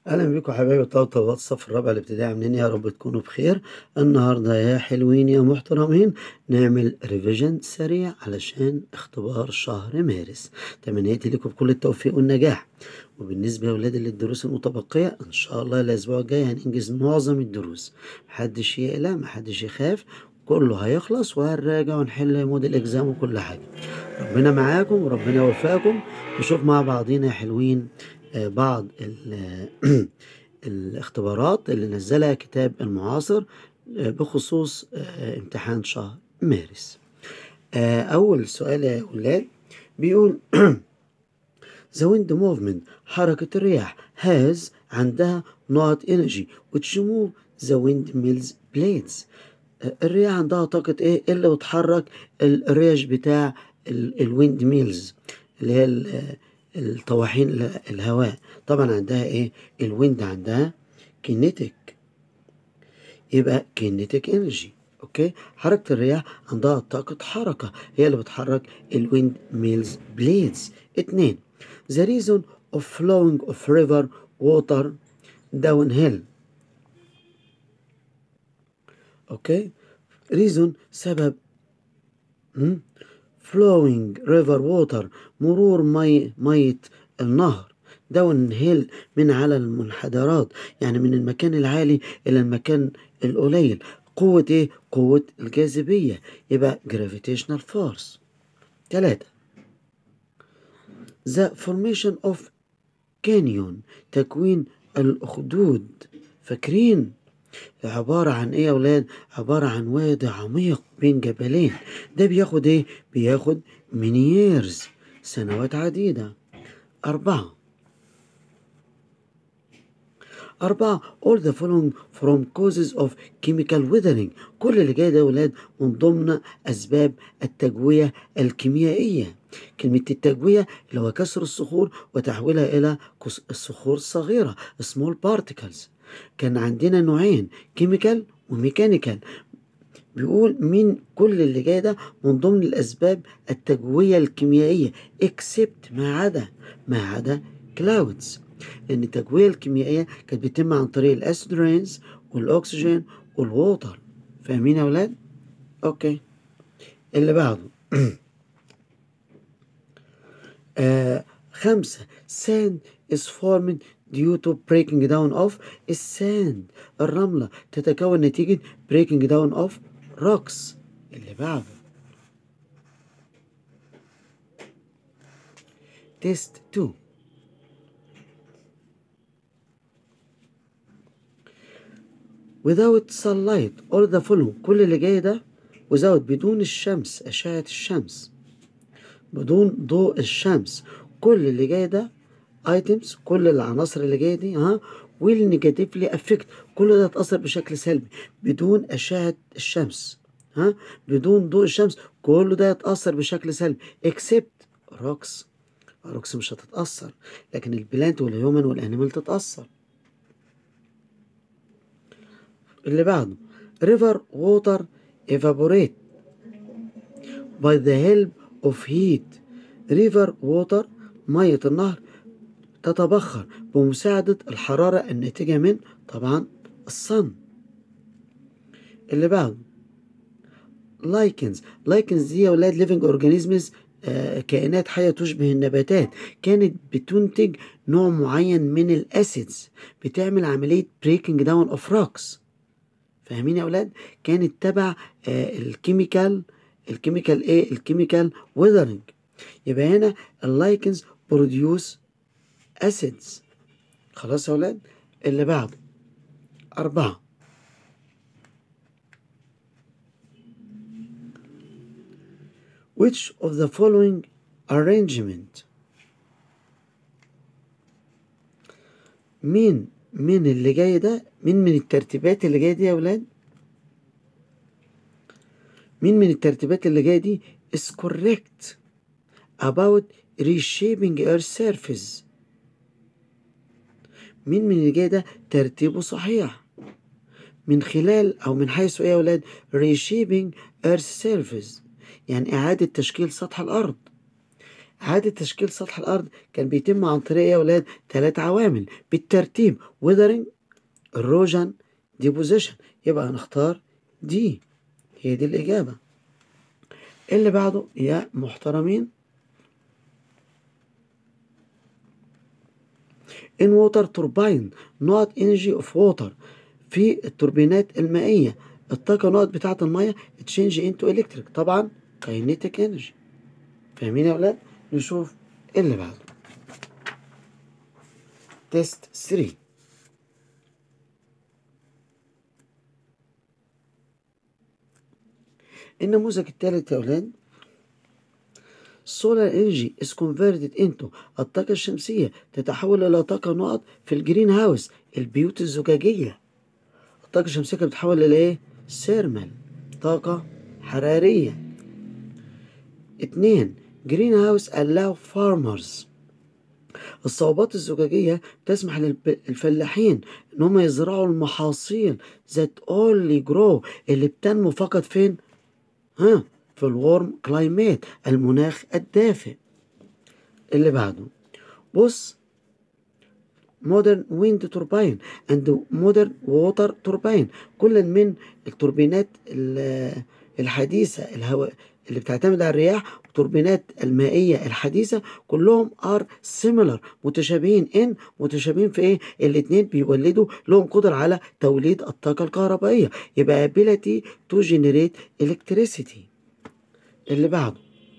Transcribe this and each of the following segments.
اهلا بيكم حبايبي طلبة طلبات الصف الرابع الابتدائي عاملين إيه؟ يا رب تكونوا بخير النهارده يا حلوين يا محترمين نعمل ريفيجن سريع علشان اختبار شهر مارس تمنياتي لكم بكل التوفيق والنجاح وبالنسبة يا ولاد للدروس المتبقية ان شاء الله الاسبوع الجاي هننجز معظم الدروس محدش يقلق محدش يخاف كله هيخلص وهنراجع ونحل موديل اكزام وكل حاجة ربنا معاكم وربنا يوفقكم نشوف مع بعضينا يا حلوين آه، بعض الاختبارات اللي نزلها كتاب المعاصر آه، بخصوص آه، امتحان شهر مارس أول سؤال يا أولاد بيقول The wind movement حركة الرياح has عندها not energy which move the windmill's blades الرياح عندها طاقة ايه اللي بتحرك الريش بتاع الويند ميلز اللي هي الطواحين الهواء طبعا عندها ايه الويند عندها كينيتيك يبقى كينيتيك انرجي اوكي حركة الرياح عندها طاقة حركة هي اللي بتحرك الويند ميلز بليدز اتنين the reason of flowing of river water downhill اوكي reason سبب flowing river water مرور مي مية النهر داون هيل من على المنحدرات يعني من المكان العالي إلى المكان القليل قوة إيه؟ قوة الجاذبية يبقى gravitational force ثلاثة the formation of canyon تكوين الأخدود فاكرين عبارة عن ايه يا ولاد عبارة عن وادي عميق بين جبلين ده بياخد ايه بياخد منييرز سنوات عديدة أربعة أربعة all the following from causes of chemical weathering كل اللي جاي ده يا ولاد من ضمن أسباب التجوية الكيميائية كلمة التجوية اللي هو كسر الصخور وتحويلها إلى الصخور الصغيرة small particles كان عندنا نوعين كيميكال وميكانيكال بيقول مين كل اللي جاي ده من ضمن الأسباب التجوية الكيميائية اكسبت ما عدا ما عدا كلاودز لأن التجوية الكيميائية كانت بتتم عن طريق الأسيد رينز والأكسجين والووتر فاهمين يا ولاد؟ أوكي اللي بعده آه خمسة sand is formed due to breaking down of الساند الرملة تتكون نتيجة breaking down of rocks اللي بعده test 2 without sunlight all the following كل اللي جاي ده without بدون الشمس أشعة الشمس بدون ضوء الشمس كل اللي جاي ده ايتمز كل العناصر اللي جايه دي ها ويل نيجاتيفلي افكت كل ده يتاثر بشكل سلبي بدون اشعه الشمس ها بدون ضوء الشمس كل ده يتاثر بشكل سلبي اكسبت روكس روكس مش هتتاثر لكن البلانت والهيومن والانيمال تتاثر اللي بعده river water evaporate by the help of heat river water مية النهر تتبخر بمساعدة الحرارة الناتجة من طبعا الصن اللي بعده لايكنز لايكنز دي يا ولاد ليفنج اورجانيزمز كائنات حية تشبه النباتات كانت بتنتج نوع معين من الاسيدز بتعمل عملية بريكنج داون اوف روكس فاهمين يا ولاد كانت تبع آه الكيميكال الكيميكال ايه الكيميكال ويذرنج يبقى هنا اللايكنز بروديوس acids خلاص يا ولاد اللي بعده أربعة which of the following arrangement مين مين اللي جاي ده مين من الترتيبات اللي جايه دي يا ولاد مين من الترتيبات اللي جايه دي is correct about reshaping earth surface مين من اللي جاي ده ترتيبه صحيح من خلال أو من حيث إيه يا ولاد reshaping earth surface يعني إعادة تشكيل سطح الأرض إعادة تشكيل سطح الأرض كان بيتم عن طريق يا ولاد ثلاث عوامل بالترتيب weathering erosion deposition يبقى هنختار دي هي دي الإجابة اللي بعده يا محترمين in water turbine not energy of water في التوربينات المائية الطاقة نقط بتاعة المية تشينج انتو الكتريك طبعا كاينيتيك انرجي فاهمين يا ولاد نشوف اللي بعده تيست 3 النموذج الثالث يا ولاد solar energy is converted into الطاقة الشمسية تتحول إلى طاقة نقط في الجرين هاوس البيوت الزجاجية الطاقة الشمسية كانت بتتحول إلى إيه؟ سيرمال طاقة حرارية اتنين جرين هاوس allow farmers الصوبات الزجاجية تسمح للفلاحين إن هم يزرعوا المحاصيل that only grow اللي بتنمو فقط فين؟ ها في الورم كلايمات المناخ الدافئ اللي بعده بص مودرن ويند توربين اند مودرن ووتر توربين كل من التوربينات الحديثة الهواء اللي بتعتمد على الرياح والتوربينات المائية الحديثة كلهم ار سيميلر متشابهين ان متشابهين في ايه الاتنين بيولدوا لهم قدرة على توليد الطاقة الكهربائية يبقى ability to generate electricity اللي بعده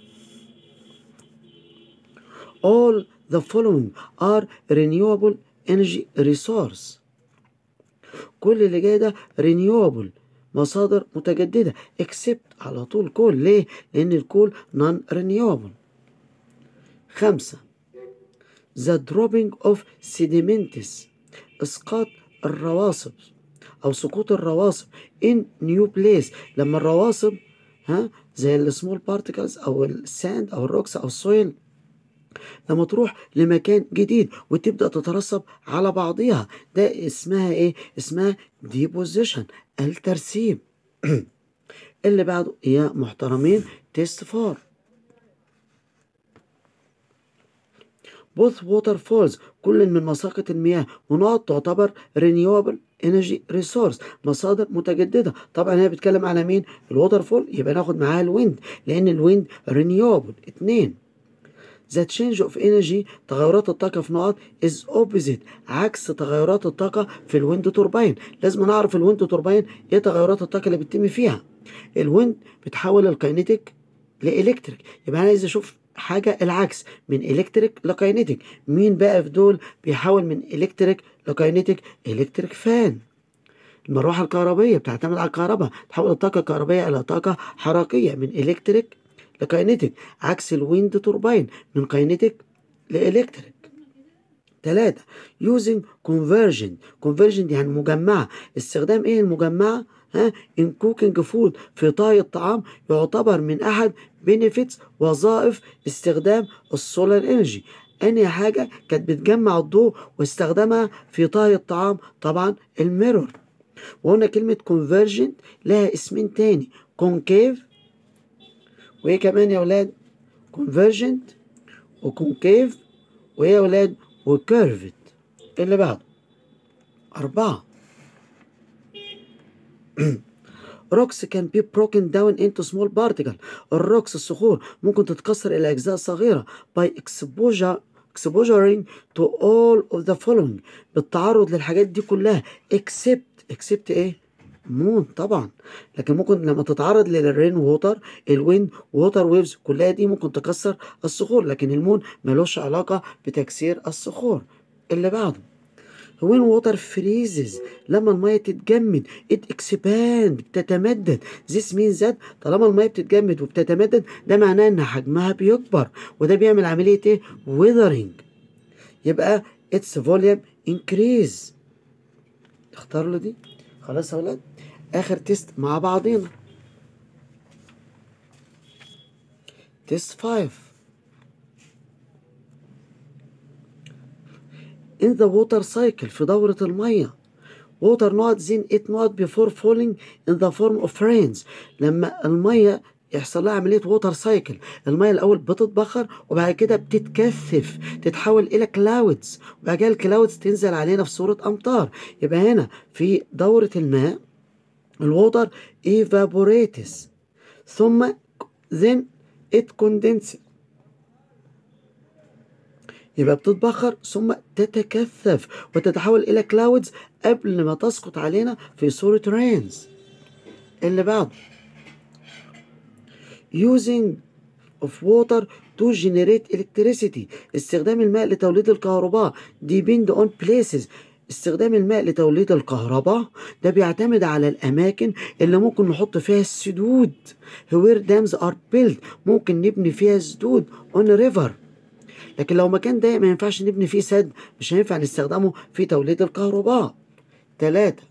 all the following are renewable energy resource كل اللي جاي ده renewable مصادر متجددة except على طول كول ليه؟ لأن الكول non renewable خمسة the dropping of sediments إسقاط الرواسب أو سقوط الرواسب in new place لما الرواسب ها زي السمول بارتكلز أو الساند أو الروكس أو السويل لما تروح لمكان جديد وتبدأ تترسب على بعضها ده اسمها ايه اسمها ديبوزيشن الترسيب اللي بعده يا محترمين تيست فور بوث ووتر فولز كل من مساقط المياه ونقط تعتبر renewable energy resource مصادر متجددة طبعا هي بتتكلم على مين الووتر فول يبقى ناخد معاها الويند لأن الويند renewable اتنين The change of energy تغيرات الطاقة في نقط is opposite عكس تغيرات الطاقة في الويند توربين لازم نعرف الويند توربين ايه تغيرات الطاقة اللي بتتم فيها الويند بتحول الكاينيتيك لإلكتريك يبقى أنا عايز أشوف حاجة العكس من إلكتريك لكاينيتيك مين بقى في دول بيحول من إلكتريك لكاينيتيك إلكتريك فان المروحة الكهربية بتعتمد على الكهرباء تحول الطاقة الكهربائية إلى طاقة حركية من إلكتريك لكاينيتيك عكس الويند توربين من كاينيتيك لإلكتريك ثلاثة using conversion conversion يعني مجمعة استخدام ايه المجمعة ها in cooking food في طهي الطعام يعتبر من أحد benefits وظائف استخدام السولار انرجي أنهي حاجة كانت بتجمع الضوء واستخدامها في طهي الطعام طبعا الميرور وهنا كلمة convergent لها اسمين تاني concave وإيه كمان يا ولاد convergent وكونكيف وإيه يا ولاد وكيرفت اللي بعده أربعة rocks can be broken down into small particle الروكس الصخور ممكن تتكسر إلى أجزاء صغيرة by exposure exposuring to all of the following بالتعرض للحاجات دي كلها except except ايه مون طبعا لكن ممكن لما تتعرض للرين ووتر الويند ووتر ويفز كلها دي ممكن تكسر الصخور لكن المون ملوش علاقة بتكسير الصخور اللي بعده وين ووتر فريزز لما المية تتجمد ات اكسباند بتتمدد this means that طالما المية بتتجمد وبتتمدد ده معناه ان حجمها بيكبر وده بيعمل عملية ايه weathering يبقى its volume increase تختار له دي خلاص يا ولاد اخر تيست مع بعضينا تيست 5 in the water cycle في دورة المية water not then it not before falling in the form of rains لما المية يحصل لها عملية ووتر سايكل المية الأول بتتبخر وبعد كده بتتكثف تتحول إلى كلاودز وبعد كده الكلاودز تنزل علينا في صورة أمطار يبقى هنا في دورة الماء الووتر evaporates ثم then it condenses يبقى بتتبخر ثم تتكثف وتتحول إلى كلاودز قبل ما تسقط علينا في صورة رينز اللي بعده using of water to generate electricity استخدام الماء لتوليد الكهرباء depend on places استخدام الماء لتوليد الكهرباء ده بيعتمد على الأماكن اللي ممكن نحط فيها السدود where dams are built ممكن نبني فيها سدود on river لكن لو مكان ضيق ما ينفعش نبني فيه سد مش هينفع نستخدمه في توليد الكهرباء تلاتة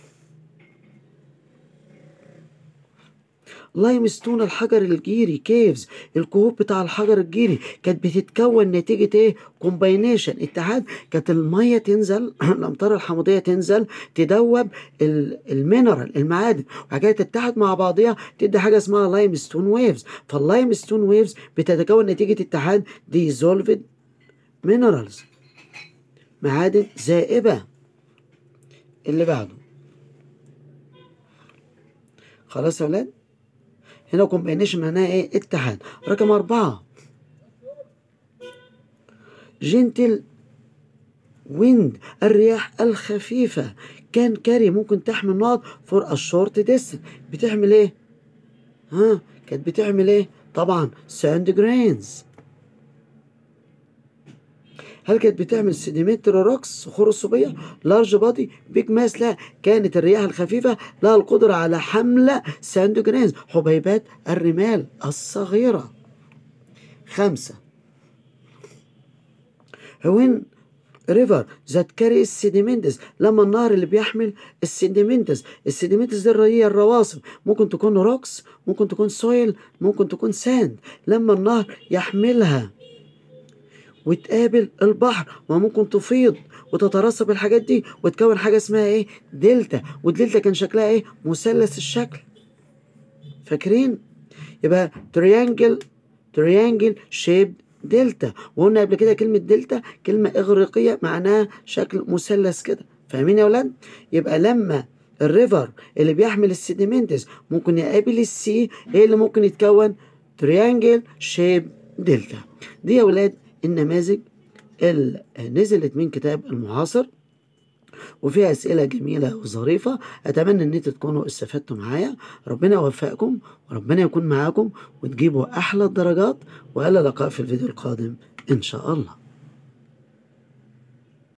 لايم ستون الحجر الجيري كيفز الكهوف بتاع الحجر الجيري كانت بتتكون نتيجة ايه كومباينيشن اتحاد كانت المية تنزل الامطار الحمضية تنزل تدوب المينرال المعادن وبعد كده تتحد مع بعضها تدي حاجة اسمها لايم ستون ويفز فاللايم ستون ويفز بتتكون نتيجة اتحاد ديزولفد مينرالز معادن زائبة اللي بعده خلاص يا ولاد هنا كومبينيشن معناها ايه اتحاد رقم أربعة جنتل ويند الرياح الخفيفة كان كاري ممكن تحمل نقط فور الشورت ديستنس بتعمل ايه ها كانت بتعمل ايه طبعا ساند جرينز هل كانت بتعمل سيديمنتري روكس صخور الصوبيه لارج بادي بيج ماس لا كانت الرياح الخفيفه لها القدره على حمل ساند جرينز حبيبات الرمال الصغيره خمسة وين ريفر ذات كاري السيديمنتس لما النهر اللي بيحمل السيديمنتس السيديمنتس دي هي الرواسب ممكن تكون روكس ممكن تكون سويل ممكن تكون ساند لما النهر يحملها وتقابل البحر وممكن تفيض وتترسب الحاجات دي وتكون حاجه اسمها ايه دلتا والدلتا كان شكلها ايه مثلث الشكل فاكرين يبقى تريانجل تريانجل شيب دلتا وقلنا قبل كده كلمة دلتا كلمة إغريقية معناها شكل مثلث كده فاهمين يا ولاد؟ يبقى لما الريفر اللي بيحمل السيديمنتس ممكن يقابل السي ايه اللي ممكن يتكون تريانجل شيب دلتا دي يا ولاد النماذج اللي نزلت من كتاب المعاصر وفيها أسئلة جميلة وظريفة أتمنى أن انتوا تكونوا استفدتوا معايا ربنا يوفقكم وربنا يكون معاكم وتجيبوا أحلى الدرجات وإلى اللقاء في الفيديو القادم إن شاء الله